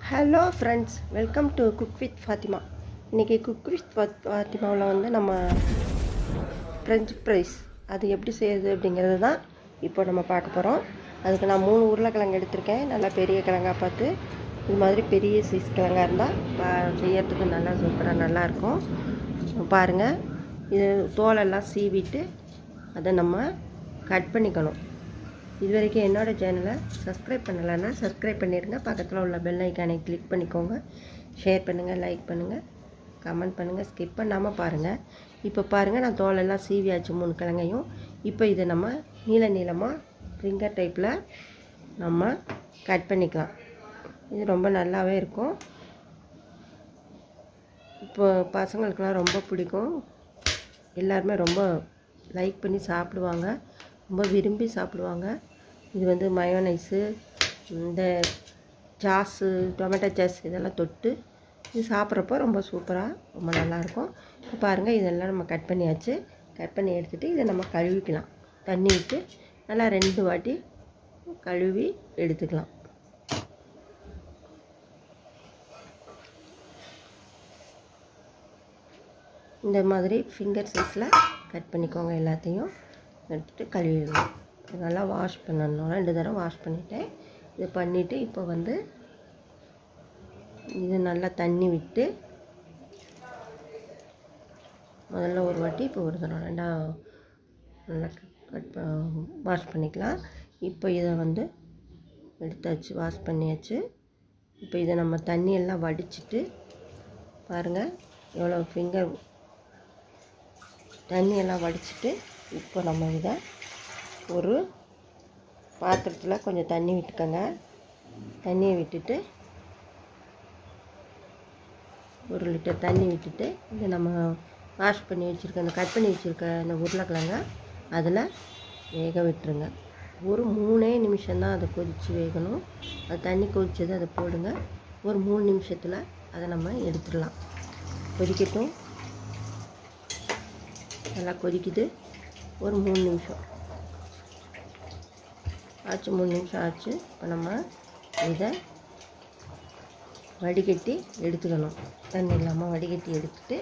hello friends welcome to cook with Fathima இன்றைக்கி cook with ஃபாத்திமாவில் வந்து நம்ம ஃப்ரெஞ்ச் ஃப்ரைஸ் அது எப்படி செய்யுது அப்படிங்கிறது தான் இப்போ நம்ம பார்க்க போகிறோம் அதுக்கு நான் மூணு உருளைக்கிழங்கு எடுத்திருக்கேன் நல்லா பெரிய கிழங்கா பார்த்து இது மாதிரி பெரிய சைஸ் கிழங்கா இருந்தால் பா- செய்யறதுக்கு நல்லா சூப்பராக நல்லாயிருக்கும் பாருங்கள் இது தோலெல்லாம் சீவிட்டு அதை நம்ம கட் பண்ணிக்கணும் இது வரைக்கும் என்னோடய சேனலை சப்ஸ்கிரைப் பண்ணலைன்னா சப்ஸ்கிரைப் பண்ணிடுங்க பக்கத்தில் உள்ள பெல் ஐக்கானை கிளிக் பண்ணிக்கோங்க ஷேர் பண்ணுங்கள் லைக் பண்ணுங்கள் கமெண்ட் பண்ணுங்கள் ஸ்கிப் பண்ணாமல் பாருங்கள் இப்போ பாருங்கள் நான் தோலெல்லாம் சீவியாச்சு மூணு கிழங்கையும் இப்போ இதை நம்ம நீள நீளமாக ஃபிங்கர் டைப்பில் நம்ம கட் பண்ணிக்கலாம் இது ரொம்ப நல்லாவே இருக்கும் இப்போ பசங்களுக்கெல்லாம் ரொம்ப பிடிக்கும் எல்லாருமே ரொம்ப லைக் பண்ணி சாப்பிடுவாங்க ரொம்ப விரும்பி சாப்பிடுவாங்க இது வந்து மயோனைஸு இந்த சாஸு டொமேட்டோ சாஸ் இதெல்லாம் தொட்டு இது சாப்பிட்றப்போ ரொம்ப சூப்பராக ரொம்ப நல்லாயிருக்கும் இப்போ பாருங்கள் இதெல்லாம் நம்ம கட் பண்ணியாச்சு கட் பண்ணி எடுத்துகிட்டு இதை நம்ம கழுவிக்கலாம் தண்ணி விட்டு நல்லா ரெண்டு வாட்டி கழுவி எடுத்துக்கலாம் இந்த மாதிரி ஃபிங்கர் சைஸில் கட் பண்ணிக்கோங்க எல்லாத்தையும் எடுத்துகிட்டு கழுவிடணும் இது நல்லா வாஷ் பண்ணணும் ரெண்டு தடவை வாஷ் பண்ணிவிட்டேன் இது பண்ணிவிட்டு இப்போ வந்து இது நல்லா தண்ணி விட்டு முதல்ல ஒரு வாட்டி இப்போ ஒரு தடவை ரெண்டா நல்லா கட் வாஷ் பண்ணிக்கலாம் இப்போ இதை வந்து எடுத்தாச்சு வாஷ் பண்ணியாச்சு இப்போ இதை நம்ம தண்ணியெல்லாம் வடிச்சிட்டு பாருங்கள் எவ்வளோ ஃபிங்கர் தண்ணியெல்லாம் வடிச்சிட்டு இப்போ நம்ம இதை ஒரு பாத்திரத்தில் கொஞ்சம் தண்ணி விட்டுக்கோங்க தண்ணியை விட்டுட்டு ஒரு லிட்டர் தண்ணி விட்டுட்டு இதை நம்ம வாஷ் பண்ணி வச்சுருக்க அந்த கட் பண்ணி வச்சுருக்க அந்த உருளைக்கிழங்க அதில் வேக விட்டுருங்க ஒரு மூணே நிமிஷம்தான் அதை கொதித்து வேகணும் அது தண்ணி கொதிச்சது அதை போடுங்க ஒரு மூணு நிமிஷத்தில் அதை நம்ம எடுத்துடலாம் கொதிக்கட்டும் நல்லா கொதிக்குது ஒரு மூணு நிமிஷம் ஆச்சு மூணு நிமிஷம் ஆச்சு இப்போ நம்ம இதை வடிகட்டி எடுத்துக்கணும் தண்ணி இல்லாமல் வடிகட்டி எடுத்துட்டு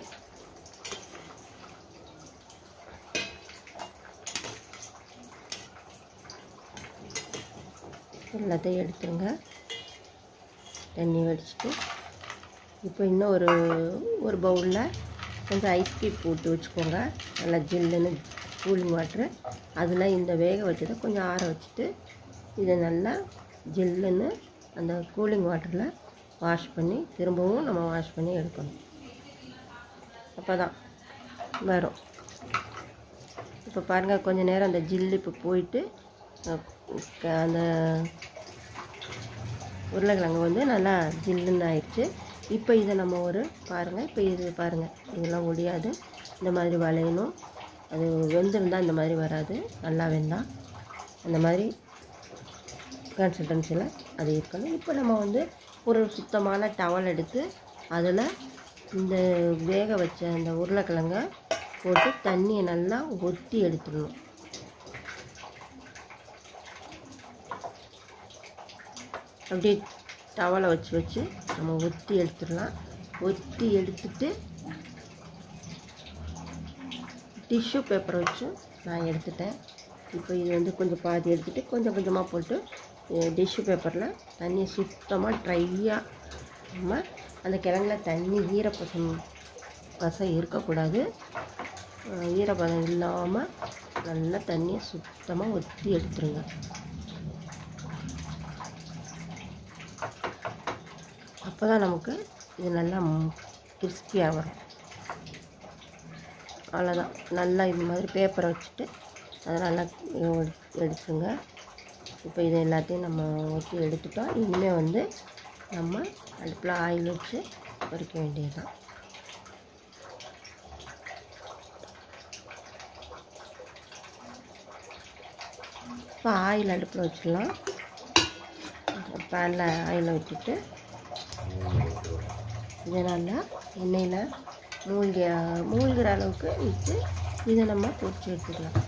எல்லாத்தையும் எடுத்துருங்க தண்ணி வடிச்சிட்டு இப்போ இன்னும் ஒரு ஒரு பவுலில் கொஞ்சம் ஐஸ் க்யூப் போட்டு வச்சுக்கோங்க நல்லா ஜில்லுன்னு கூலிங் வாட்ரு அதில் இந்த வேக வச்சதை கொஞ்சம் ஆற வச்சுட்டு இதை நல்லா ஜில்லுன்னு அந்த கூலிங் வாட்டரில் வாஷ் பண்ணி திரும்பவும் நம்ம வாஷ் பண்ணி எடுக்கணும் அப்போ தான் வரும் இப்போ பாருங்கள் கொஞ்சம் நேரம் அந்த ஜில்லு இப்போ போயிட்டு அஹ், க- அந்த உருளைக்கிழங்கு வந்து நல்லா ஜில்லுன்னு ஆயிடுச்சு இப்போ இதை நம்ம ஒரு பாருங்கள் இப்போ இது பாருங்கள் இதெல்லாம் ஒடியாது இந்த மாதிரி வளையணும் அது வெந்திருந்தால் இந்த மாதிரி வராது நல்லா வெந்தா அந்த மாதிரி கன்சிஸ்டன்சியில் அது இருக்கணும் இப்போ நம்ம வந்து ஒரு சுத்தமான டவல் எடுத்து அதில் இந்த வேக வச்ச அந்த உருளைக்கிழங்க போட்டு தண்ணியை நல்லா ஒத்தி எடுத்துடணும் அப்படியே டவலை வச்சு வச்சு நம்ம ஒத்தி எடுத்துடலாம் ஒத்தி எடுத்துட்டு டிஷ்யூ பேப்பரை வச்சு நான் எடுத்துட்டேன் இப்போ இது வந்து கொஞ்சம் பாதி எடுத்துட்டு கொஞ்சம் கொஞ்சமாக போட்டு டிஷ்யூ பேப்பரில் தண்ணி சுத்தமாக ட்ரையாக நம்ம அந்த கிழங்குல தண்ணி ஈரப்பசம் பசம் இருக்கக்கூடாது அஹ் ஈரப்பதம் இல்லாமல் நல்லா தண்ணியை சுத்தமாக ஒத்தி எடுத்துருங்க அப்போ தான் நமக்கு இது நல்லா கிறிஸ்பியாக வரும் அவ்வளோதான் நல்லா இது மாதிரி பேப்பரை வச்சுட்டு அதை நல்லா எ- எடுத்துங்க இப்போ இது எல்லாத்தையும் நம்ம ஊற்றி எடுத்துட்டோம் இனிமேல் வந்து நம்ம அடுப்பில் ஆயில் வச்சு பொரிக்க வேண்டியதுதான் இப்போ ஆயில் அடுப்பில் வச்சிடலாம் பேனில் ஆயில் வச்சுட்டு இதை நல்லா எண்ணெயில் மூழ்கி மூழ்கிற அளவுக்கு விட்டு இதை நம்ம பொரிச்சு எடுத்துக்கலாம்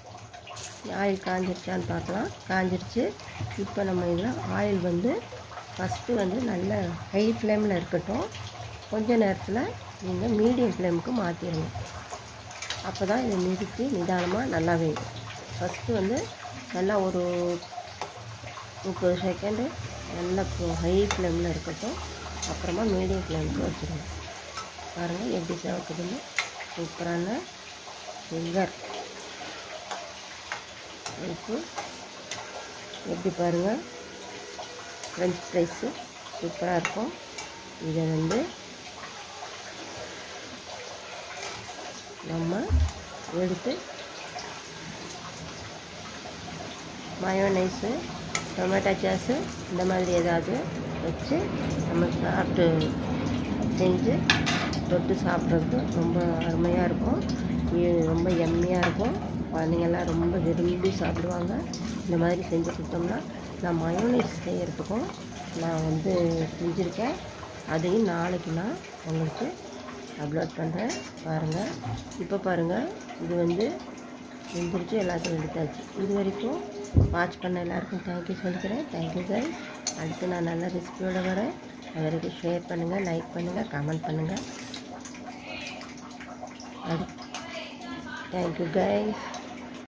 ஆயில் காஞ்சிருச்சான்னு பார்க்கலாம் காஞ்சிருச்சு இப்போ நம்ம இதில் ஆயில் வந்து ஃபஸ்ட்டு வந்து நல்ல ஹை ஃப்ளேமில் இருக்கட்டும் கொஞ்ச நேரத்தில் நீங்கள் மீடியம் ஃப்ளேமுக்கு மாற்றிடுங்க அப்போ தான் இதை நிறுத்தி நிதானமாக நல்லா வேகும் ஃபஸ்ட்டு வந்து நல்லா ஒரு முப்பது செகண்டு நல்லா ஹை ஃப்ளேமில் இருக்கட்டும் அப்புறமா மீடியம் ஃப்ளேமுக்கு வச்சுருங்க பாருங்கள் எப்படி சேவக்குதுன்னு சூப்பரான ஃபிங்கர் இப்போ எப்படி பாருங்கள் ஃப்ரெஞ்ச் ஃப்ரைஸு சூப்பராக இருக்கும் இதை வந்து நம்ம எடுத்து மயோனைஸு டொமேட்டோ சாஸு இந்த மாதிரி ஏதாவது வச்சு நம்ம சாப்பிட்டு செஞ்சு தொட்டு சாப்பிட்றதுக்கு ரொம்ப அருமையாக இருக்கும் இது ரொம்ப எம்மியாக இருக்கும் குழந்தைங்கள்லாம் ரொம்ப விரும்பி சாப்பிடுவாங்க இந்த மாதிரி செஞ்சு கொடுத்தோம்னா நான் மயோனைஸ் செய்கிறதுக்கும் நான் வந்து செஞ்சுருக்கேன் அதையும் நாளைக்கு நான் உங்களுக்கு அப்லோட் பண்ணுறேன் பாருங்கள் இப்போ பாருங்கள் இது வந்து வெந்துருச்சு எல்லாத்தையும் எடுத்தாச்சு இது வரைக்கும் வாட்ச் பண்ண எல்லாருக்கும் தேங்க்யூ சொல்லிக்கிறேன் தேங்க்யூ சார் அடுத்து நான் நல்ல ரெசிபியோடு வரேன் அது வரைக்கும் ஷேர் பண்ணுங்கள் லைக் பண்ணுங்கள் கமெண்ட் பண்ணுங்கள் அடுத்து தேங்க்யூ கைஸ்